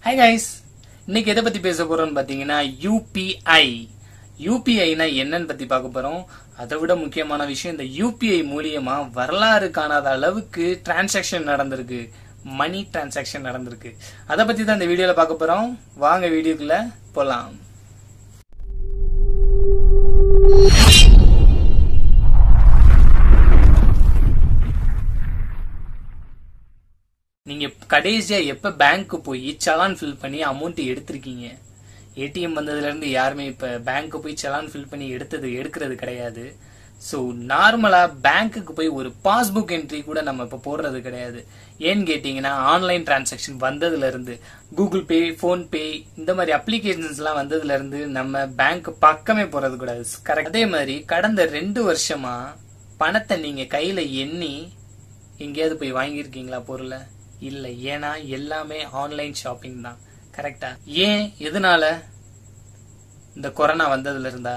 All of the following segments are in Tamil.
ஹாய் கைஸ் இன்னைக்கு எதை பத்தி பேச போறோம்னு பாத்தீங்கன்னா யூபிஐ யூபிஐனா என்னன்னு பத்தி பார்க்க போறோம் அதை விட முக்கியமான விஷயம் இந்த யூபிஐ மூலியமா வரலாறு காணாத அளவுக்கு டிரான்சாக்ஷன் நடந்திருக்கு மணி டிரான்சாக்ஷன் நடந்திருக்கு அதை பத்தி தான் இந்த வீடியோல பார்க்க போறோம் வாங்க வீடியோக்குள்ள போலாம் நீங்க கடைசியா எப்ப பேங்க் போய் சலான் ஃபில் பண்ணி அமௌண்ட் எடுத்திருக்கீங்க ஏடிஎம் வந்ததுல இருந்து யாருமே இப்ப பேங்க் போய் சலான் ஃபில் பண்ணி எடுத்தது எடுக்கிறது கிடையாது ஸோ நார்மலா பேங்க்குக்கு போய் ஒரு பாஸ்புக் என்ட்ரி கூட நம்ம இப்ப போடுறது கிடையாது ஏன்னு கேட்டீங்கன்னா ஆன்லைன் டிரான்சாக்ஷன் வந்ததுல இருந்து கூகுள் பே போன் பே இந்த மாதிரி அப்ளிகேஷன்ஸ் எல்லாம் வந்ததுல இருந்து நம்ம பேங்க் பக்கமே போறது கூடாது கரெக்ட் அதே மாதிரி கடந்த ரெண்டு வருஷமா பணத்தை நீங்க கையில எண்ணி எங்கேயாவது போய் வாங்கியிருக்கீங்களா பொருளை இல்ல ஏன்னா எல்லாமே ஆன்லைன் ஷாப்பிங் தான் கரெக்டா ஏன் எதனால இந்த கொரோனா வந்ததுல இருந்தா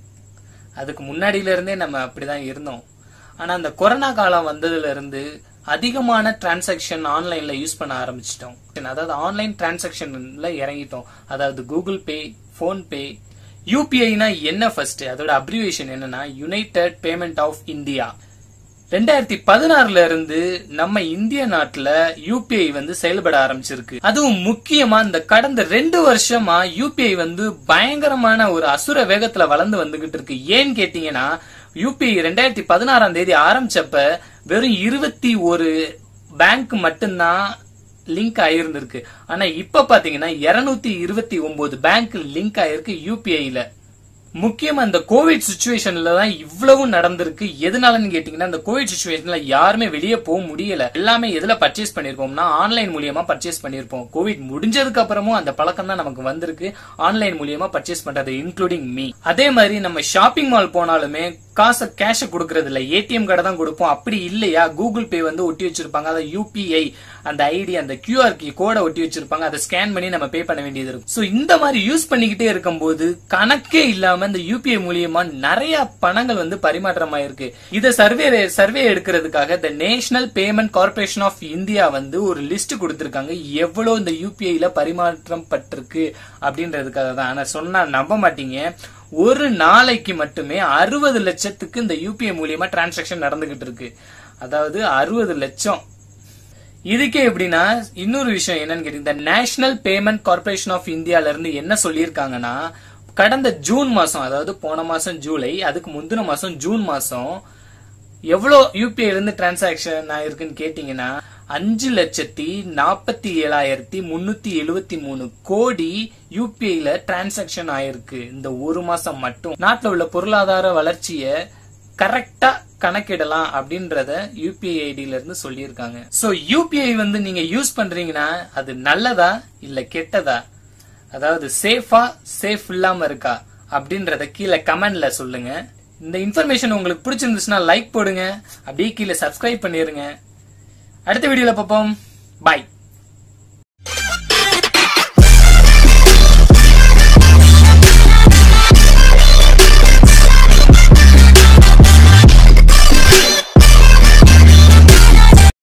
அதுக்கு முன்னாடியில இருந்தே நம்ம அப்படிதான் இருந்தோம் ஆனா அந்த கொரோனா காலம் வந்ததுல இருந்து அதிகமான டிரான்சாக்ஷன் ஆன்லைன்ல யூஸ் பண்ண ஆரம்பிச்சிட்டோம் அதாவது ஆன்லைன் டிரான்சாக்ஷன்ல இறங்கிட்டோம் அதாவது கூகுள் பே போன் பே யூபிஐனா என்ன ஃபர்ஸ்ட் அதோட அப்ரிவேஷன் என்னன்னா யுனைடெட் பேமெண்ட் ஆஃப் இந்தியா ரெண்டாயிரத்தி பதினாறுல இருந்து நம்ம இந்திய நாட்டுல யூபிஐ வந்து செயல்பட ஆரம்பிச்சிருக்கு அதுவும் முக்கியமா இந்த கடந்த ரெண்டு வருஷமா யூபிஐ வந்து பயங்கரமான ஒரு அசுர வேகத்துல வளர்ந்து வந்துகிட்டு இருக்கு ஏன்னு கேட்டீங்கன்னா யூபிஐ ரெண்டாயிரத்தி பதினாறாம் தேதி ஆரம்பிச்சப்ப வெறும் இருபத்தி ஒரு பேங்க் மட்டும்தான் லிங்க் ஆயிருந்திருக்கு ஆனா இப்ப பாத்தீங்கன்னா இருநூத்தி இருபத்தி ஒன்பது பேங்க் லிங்க் ஆயிருக்கு யூபிஐல முக்கியமா இந்த கோவிட் சுச்சுவேஷன்ல தான் இவ்வளவு நடந்திருக்கு எதனாலன்னு கேட்டீங்கன்னா இந்த கோவிட் சுச்சுவேஷன்ல யாருமே வெளியே போக முடியல எல்லாமே எதுல பர்ச்சேஸ் பண்ணிருப்போம்னா ஆன்லைன் மூலியமா பர்ச்சேஸ் பண்ணிருப்போம் கோவிட் முடிஞ்சதுக்கு அப்புறமும் அந்த பழக்கம் தான் நமக்கு வந்திருக்கு ஆன்லைன் மூலியமா பர்ச்சேஸ் பண்றது இன்க்ளூடிங் மீ அதே மாதிரி நம்ம ஷாப்பிங் மால் போனாலுமே காசை கேஷ கொடுக்கறது இல்ல ஏடிஎம் கார்டை தான் கொடுப்போம் அப்படி இல்லையா கூகுள் பே வந்து ஒட்டி வச்சிருப்பாங்க அதை யூபிஐ அந்த ஐடி அந்த கியூஆர் கி கோடை ஒட்டி வச்சிருப்பாங்க அதை ஸ்கேன் பண்ணி நம்ம பே பண்ண வேண்டியது இருக்கும் சோ இந்த மாதிரி யூஸ் பண்ணிக்கிட்டே இருக்கும்போது கணக்கே இல்லாம இந்த யூபிஐ மூலியமா நிறைய பணங்கள் வந்து பரிமாற்றமாயிருக்கு இத சர்வே சர்வே எடுக்கிறதுக்காக இந்த national payment corporation of India வந்து ஒரு லிஸ்ட் கொடுத்திருக்காங்க எவ்வளவு இந்த யூபிஐல பரிமாற்றம் பட்டிருக்கு அப்படின்றதுக்காக தான் ஆனா சொன்னா நம்ப மாட்டீங்க ஒரு நாளைக்கு மட்டுமே அறுபது லட்சத்துக்கு இந்த யூபிஐ மூலியமா டிரான்சாக்ஷன் நடந்துகிட்டு இருக்கு அதாவது அறுபது லட்சம் இதுக்கே எப்படின்னா இன்னொரு விஷயம் என்னன்னு கேட்டீங்க இந்த நேஷனல் பேமெண்ட் கார்பரேஷன் ஆஃப் இந்தியால இருந்து என்ன சொல்லியிருக்காங்கன்னா கடந்த ஜூன் மாசம் அதாவது போன மாசம் ஜூலை அதுக்கு முந்தின மாசம் ஜூன் மாசம் எவ்வளவு யூபிஐ இருந்து டிரான்சாக்ஷன் ஆயிருக்குன்னு கேட்டீங்கன்னா அஞ்சு லட்சத்தி நாற்பத்தி ஏழாயிரத்தி முன்னூத்தி எழுபத்தி மூணு கோடி யூபிஐல டிரான்சாக்ஷன் ஆயிருக்கு இந்த ஒரு மாசம் மட்டும் நாட்டுல உள்ள பொருளாதார வளர்ச்சிய கரெக்டா கணக்கிடலாம் அப்படின்றத யூபிஐ ஐடியில இருந்து சொல்லியிருக்காங்க சோ யூபிஐ வந்து நீங்க யூஸ் பண்றீங்கன்னா அது நல்லதா இல்ல கெட்டதா அதாவது சேஃபா சேஃப் இல்லாம இருக்கா அப்படின்றத கீழே கமெண்ட்ல சொல்லுங்க இந்த இன்ஃபர்மேஷன் உங்களுக்கு பிடிச்சிருந்துச்சுன்னா லைக் போடுங்க அப்படியே கீழே சப்ஸ்கிரைப் பண்ணிருங்க அடுத்த வீடியோல பார்ப்போம் பாய்